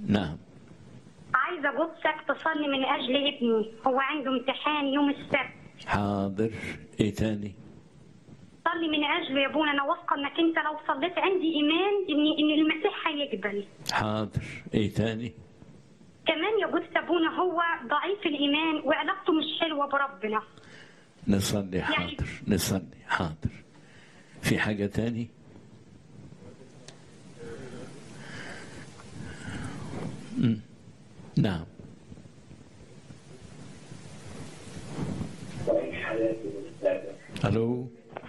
نعم عايزة قدسك تصلي من أجل ابني هو عنده امتحان يوم السبت حاضر ايه تاني صلي من أجله يا ابونا أنا واثقة إنك أنت لو صليت عندي إيمان إن إن المسيح هيقبل حاضر ايه تاني كمان يا قدس أبونا هو ضعيف الإيمان وعلاقته مش حلوة بربنا نصلي حاضر نصلي حاضر في حاجة تاني مم. نعم الو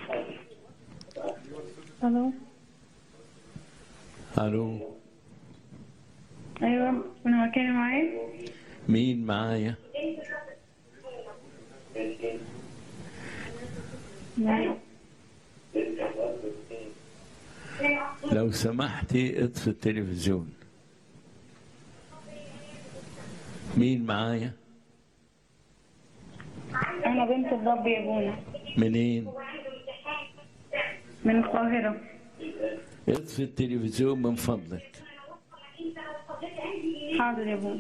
الو الو ايوه انا مكاني معايا مين معايا معايا. لو سمحتي اطفي التلفزيون مين معايا انا بنت الرب يا ابونا منين من القاهره اطفي التلفزيون من فضلك حاضر يا ابونا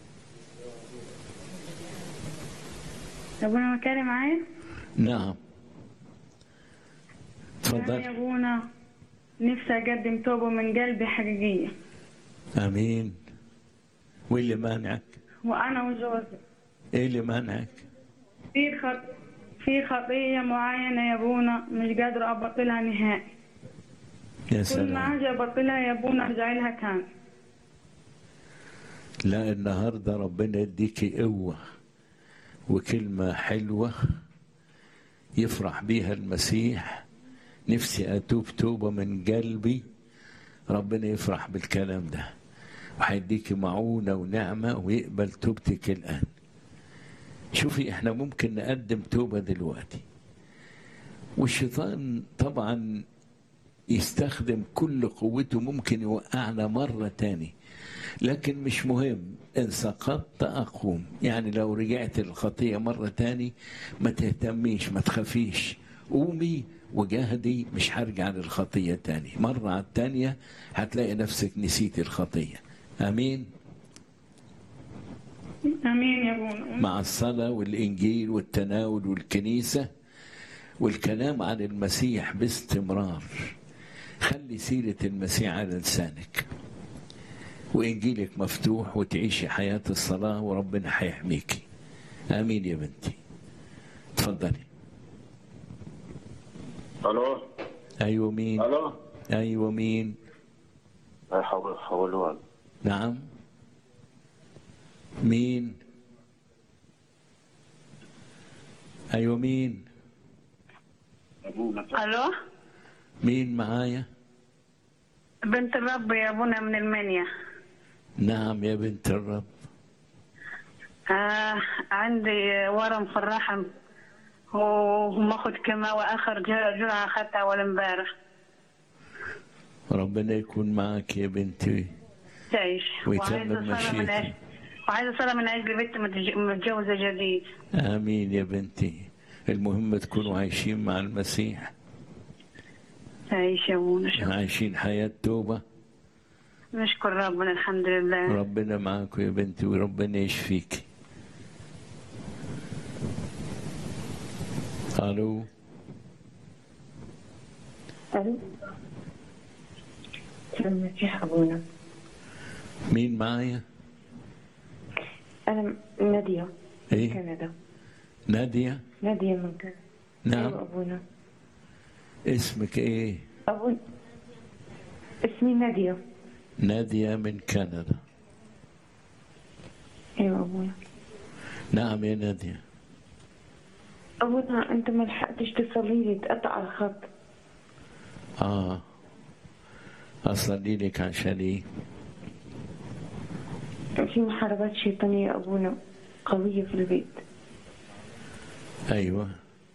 يا ابونا مكاني معايا نعم انا يا تفضل ابونا نفسي اقدم توبه من قلبي حقيقيه امين واللي مانعك وانا وجوزي ايه اللي مانعك في خط في خطيه معينه يا ابونا مش قادره ابطلها نهائي يا كل ما سلام اجي ابطلها يا ابونا ارجع لها تاني لا النهارده ربنا يديكي قوه وكلمه حلوه يفرح بيها المسيح نفسي اتوب توبه من قلبي ربنا يفرح بالكلام ده وهيديكي معونه ونعمه ويقبل توبتك الان شوفي احنا ممكن نقدم توبه دلوقتي والشيطان طبعا يستخدم كل قوته ممكن يوقعنا مرة تاني لكن مش مهم إن سقطت أقوم يعني لو رجعت الخطية مرة تاني ما تهتميش ما تخافيش قومي وجاهدي مش هرجع للخطية تاني مرة على التانية هتلاقي نفسك نسيتي الخطية أمين امين يا ابونا مع الصلاة والإنجيل والتناول والكنيسة والكلام عن المسيح باستمرار خلي سيرة المسيح على لسانك وإنجيلك مفتوح وتعيشي حياة الصلاة وربنا هيحميكي آمين يا بنتي تفضلي الو أيوة مين الو أيوة مين حول حولوان نعم مين أيوة مين الو مين معايا بنت الرب يا ابونا من المنيا نعم يا بنت الرب آه عندي ورم في الرحم وماخد كما واخر جرعه جرعة اخذتها اول امبارح ربنا يكون معك يا بنتي تعيش ويتمم وعايزه صلاه من مشيئته. اجل وعايزه صلاه من اجل بنت متج- متجوزه جديد آمين يا بنتي المهم تكونوا عايشين مع المسيح تعيش يا ابونا شكرا. عايشين حياة توبة نشكر ربنا الحمد لله ربنا معاكم يا بنتي وربنا يشفيك الو ألو المسيح أبونا مين معايا أنا نادية من ايه كندا نادية نادية من كندا أيوة نعم أبونا اسمك ايه أبونا اسمي نادية نادية من كندا أيوة أبونا نعم يا نادية أبونا أنت ما لحقتش تصلي لي تقطع الخط اه اصلي لك عشان ايه في محاربات شيطانية أبونا قوية في البيت ايوه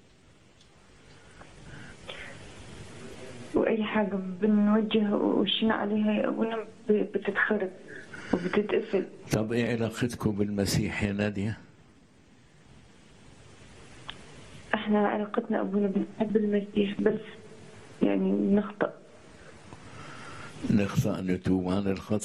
وأي حاجة بنوجه وشنا عليها يا أبونا ب- بتتخرب وبتتقفل طب ايه علاقتكم بالمسيح يا نادية احنا علاقتنا أبونا بنحب المسيح بس يعني نخطأ نخطأ نتوب عن الخطأ